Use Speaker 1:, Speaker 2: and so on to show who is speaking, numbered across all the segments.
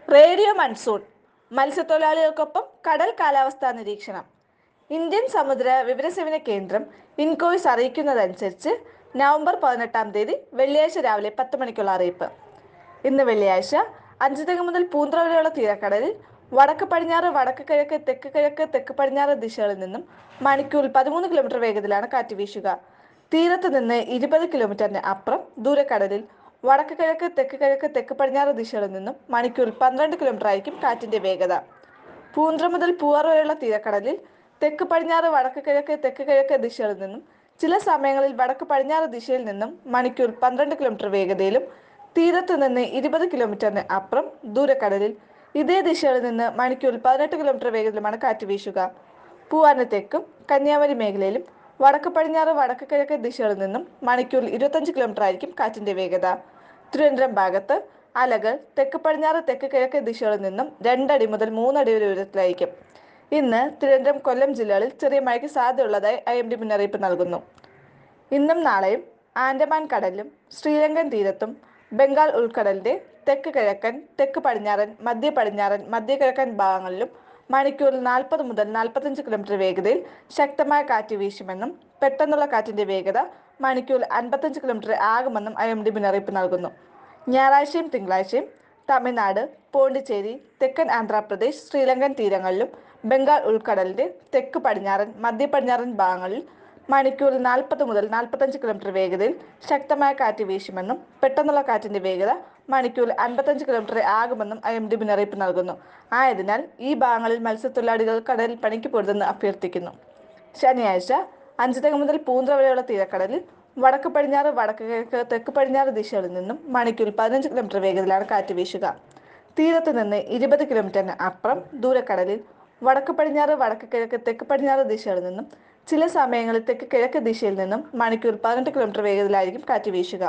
Speaker 1: radio monsoon മത്സ്യത്തൊഴിലാളികൾക്കൊപ്പം കടൽ കാലാവസ്ഥാ നിരീക്ഷണം ഇന്ത്യൻ സമുദ്ര വിവരസേവന കേന്ദ്രം ഇൻകോയ്സ് അറിയിക്കുന്നതനുസരിച്ച് നവംബർ പതിനെട്ടാം തീയതി വെള്ളിയാഴ്ച രാവിലെ പത്ത് മണിക്കുള്ള അറിയിപ്പ് ഇന്ന് വെള്ളിയാഴ്ച അഞ്ചുതെങ്ങ് മുതൽ പൂന്ത്ര വരെയുള്ള തീരക്കടലിൽ വടക്ക് പടിഞ്ഞാറ് വടക്ക് കിഴക്ക് തെക്ക് കിഴക്ക് തെക്ക് പടിഞ്ഞാറ് ദിശകളിൽ നിന്നും മണിക്കൂറിൽ പതിമൂന്ന് കിലോമീറ്റർ വേഗത്തിലാണ് കാറ്റ് വീശുക തീരത്ത് നിന്ന് ഇരുപത് കിലോമീറ്ററിന് അപ്പുറം ദൂരക്കടലിൽ വടക്ക് കിഴക്ക് തെക്ക് കിഴക്ക് തെക്ക് പടിഞ്ഞാറ് ദിശകളിൽ നിന്നും മണിക്കൂറിൽ പന്ത്രണ്ട് കിലോമീറ്റർ ആയിരിക്കും കാറ്റിന്റെ വേഗത പൂന്ത്ര മുതൽ പൂവാർ വരെയുള്ള തീരക്കടലിൽ തെക്ക് പടിഞ്ഞാറ് വടക്ക് കിഴക്ക് തെക്ക് കിഴക്ക് ദിശകളിൽ നിന്നും ചില സമയങ്ങളിൽ വടക്ക് പടിഞ്ഞാറ് ദിശയിൽ നിന്നും മണിക്കൂർ പന്ത്രണ്ട് കിലോമീറ്റർ വേഗതയിലും തീരത്ത് നിന്ന് ഇരുപത് കിലോമീറ്ററിന് അപ്പുറം ദൂരക്കടലിൽ ഇതേ ദിശയിൽ നിന്ന് മണിക്കൂറിൽ പതിനെട്ട് കിലോമീറ്റർ വേഗത്തിലുമാണ് കാറ്റ് വീശുക പൂവാറിന് തെക്കും കന്യാകുമാരി മേഖലയിലും വടക്ക് പടിഞ്ഞാറ് വടക്ക് കിഴക്ക് ദിശകളിൽ നിന്നും മണിക്കൂറിൽ ഇരുപത്തഞ്ച് കിലോമീറ്റർ ആയിരിക്കും കാറ്റിന്റെ വേഗത തിരുവനന്തപുരം ഭാഗത്ത് അലകൾ തെക്ക് പടിഞ്ഞാറ് തെക്ക് കിഴക്ക് ദിശകളിൽ നിന്നും രണ്ടടി മുതൽ മൂന്നടി വരെ ഉയരത്തിലായിരിക്കും ഇന്ന് തിരുവനന്തപുരം കൊല്ലം ജില്ലകളിൽ ചെറിയ മഴയ്ക്ക് സാധ്യതയുള്ളതായി ഐ എം ഡി മുന്നറിയിപ്പ് നൽകുന്നു ഇന്നും നാളെയും ആൻഡമാൻ കടലിലും ശ്രീലങ്കൻ തീരത്തും ബംഗാൾ ഉൾക്കടലിന്റെ തെക്ക് കിഴക്കൻ തെക്ക് പടിഞ്ഞാറൻ മധ്യ പടിഞ്ഞാറൻ മധ്യ കിഴക്കൻ ഭാഗങ്ങളിലും മണിക്കൂറിൽ നാൽപ്പത് മുതൽ നാൽപ്പത്തഞ്ച് കിലോമീറ്റർ വേഗതയിൽ ശക്തമായ കാറ്റ് വീശുമെന്നും പെട്ടെന്നുള്ള കാറ്റിന്റെ വേഗത മണിക്കൂറിൽ അൻപത്തഞ്ച് കിലോമീറ്റർ ആകുമെന്നും ഐ എം ഡി മുന്നറിയിപ്പ് നൽകുന്നു ഞായറാഴ്ചയും തിങ്കളാഴ്ചയും തമിഴ്നാട് പോണ്ടിച്ചേരി തെക്കൻ ആന്ധ്രാപ്രദേശ് ശ്രീലങ്കൻ തീരങ്ങളിലും ബംഗാൾ ഉൾക്കടലിന്റെ തെക്ക് പടിഞ്ഞാറൻ മധ്യ പടിഞ്ഞാറൻ ഭാഗങ്ങളിൽ മണിക്കൂറിൽ നാൽപ്പത് മുതൽ നാൽപ്പത്തഞ്ച് കിലോമീറ്റർ വേഗതയിൽ ശക്തമായ കാറ്റ് വീശുമെന്നും പെട്ടെന്നുള്ള കാറ്റിന്റെ വേഗത മണിക്കൂറിൽ അൻപത്തഞ്ച് കിലോമീറ്റർ ആകുമെന്നും ഐ എം ഡി മുന്നറിയിപ്പ് നൽകുന്നു ആയതിനാൽ ഈ ഭാഗങ്ങളിൽ മത്സ്യത്തൊഴിലാളികൾ കടലിൽ പണിക്ക് പൊരുതെന്ന് അഭ്യർത്ഥിക്കുന്നു ശനിയാഴ്ച അഞ്ചുതെങ്ങ് മുതൽ പൂന്ത്ര വരെയുള്ള തീരക്കടലിൽ വടക്ക് പടിഞ്ഞാറ് വടക്ക് കിഴക്ക് തെക്ക് പടിഞ്ഞാറ് ദിശകളിൽ നിന്നും മണിക്കൂറിൽ പതിനഞ്ച് കിലോമീറ്റർ വേഗത്തിലാണ് കാറ്റ് വീശുക തീരത്ത് നിന്ന് ഇരുപത് കിലോമീറ്ററിന് അപ്പുറം ദൂരക്കടലിൽ വടക്ക് പടിഞ്ഞാറ് വടക്ക് കിഴക്ക് തെക്ക് പടിഞ്ഞാറ് ദിശകളിൽ നിന്നും ചില സമയങ്ങളിൽ തെക്ക് കിഴക്ക് ദിശയിൽ നിന്നും മണിക്കൂർ പതിനെട്ട് കിലോമീറ്റർ വേഗത്തിലായിരിക്കും കാറ്റ് വീശുക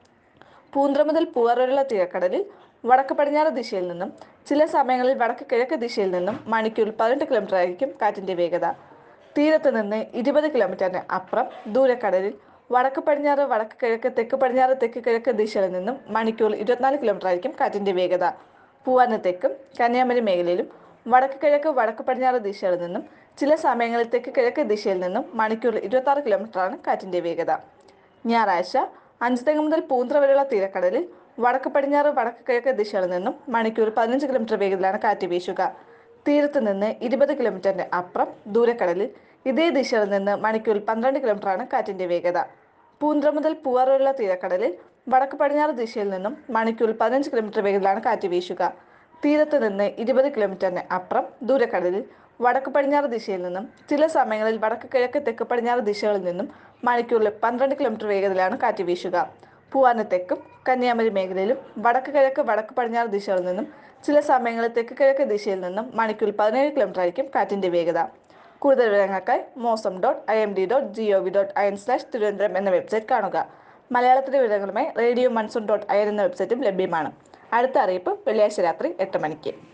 Speaker 1: പൂന്ത്ര മുതൽ പൂവാർ വരെയുള്ള തീരക്കടലിൽ വടക്ക് പടിഞ്ഞാറ് ദിശയിൽ നിന്നും ചില സമയങ്ങളിൽ വടക്ക് കിഴക്ക് ദിശയിൽ നിന്നും മണിക്കൂറിൽ പതിനെട്ട് കിലോമീറ്റർ ആയിരിക്കും കാറ്റിന്റെ വേഗത തീരത്ത് നിന്ന് ഇരുപത് കിലോമീറ്ററിന് അപ്പുറം ദൂരക്കടലിൽ വടക്ക് പടിഞ്ഞാറ് വടക്ക് കിഴക്ക് തെക്ക് പടിഞ്ഞാറ് തെക്ക് കിഴക്ക് ദിശകളിൽ നിന്നും മണിക്കൂറിൽ ഇരുപത്തിനാല് കിലോമീറ്റർ ആയിരിക്കും കാറ്റിന്റെ വേഗത പൂവാറിന് തെക്കും കന്യാകുമാരി മേഖലയിലും വടക്ക് കിഴക്ക് വടക്ക് പടിഞ്ഞാറ് ദിശകളിൽ നിന്നും ചില സമയങ്ങളിൽ തെക്ക് കിഴക്ക് ദിശയിൽ നിന്നും മണിക്കൂറിൽ ഇരുപത്തി ആറ് കിലോമീറ്ററാണ് കാറ്റിന്റെ വേഗത ഞായറാഴ്ച അഞ്ചുതെങ്ങ് മുതൽ പൂന്ത്ര വരെയുള്ള തീരക്കടലിൽ വടക്ക് പടിഞ്ഞാറ് വടക്ക് കിഴക്ക് ദിശകളിൽ നിന്നും മണിക്കൂർ പതിനഞ്ച് കിലോമീറ്റർ വേഗത്തിലാണ് കാറ്റ് വീശുക തീരത്ത് നിന്ന് ഇരുപത് കിലോമീറ്ററിന് അപ്പുറം ദൂരക്കടലിൽ ഇതേ ദിശയിൽ നിന്ന് മണിക്കൂറിൽ പന്ത്രണ്ട് കിലോമീറ്ററാണ് കാറ്റിന്റെ വേഗത പൂന്ത്ര മുതൽ പൂവാർ വരെയുള്ള തീരക്കടലിൽ വടക്ക് പടിഞ്ഞാറ് ദിശയിൽ നിന്നും മണിക്കൂറിൽ പതിനഞ്ച് കിലോമീറ്റർ വേഗത്തിലാണ് കാറ്റ് വീശുക തീരത്ത് നിന്ന് ഇരുപത് കിലോമീറ്ററിന് അപ്പുറം ദൂരക്കടലിൽ വടക്ക് പടിഞ്ഞാറ് ദിശയിൽ നിന്നും ചില സമയങ്ങളിൽ വടക്ക് കിഴക്ക് തെക്ക് പടിഞ്ഞാറ് ദിശകളിൽ നിന്നും മണിക്കൂറിൽ പന്ത്രണ്ട് കിലോമീറ്റർ വേഗത്തിലാണ് കാറ്റ് വീശുക പൂവാറിന് തെക്കും കന്യാകുമാരി മേഖലയിലും വടക്ക് കിഴക്ക് വടക്ക് പടിഞ്ഞാറ് ദിശകളിൽ നിന്നും ചില സമയങ്ങളിൽ തെക്ക് കിഴക്ക് ദിശയിൽ നിന്നും മണിക്കൂറിൽ പതിനേഴ് കിലോമീറ്റർ ആയിരിക്കും കാറ്റിന്റെ വേഗത കൂടുതൽ വിവരങ്ങൾക്കായി mausam dot I M D dot G O V dot I N slash Thiruvananthapuram എന്ന വെബ്സൈറ്റ് കാണുക മലയാളത്തിലെ വിവരങ്ങളുമായി radio monsoon dot I N എന്ന വെബ്സൈറ്റും ലഭ്യമാണ് അടുത്ത അറിയിപ്പ് വെള്ളിയാഴ്ച രാത്രി എട്ട് മണിക്ക്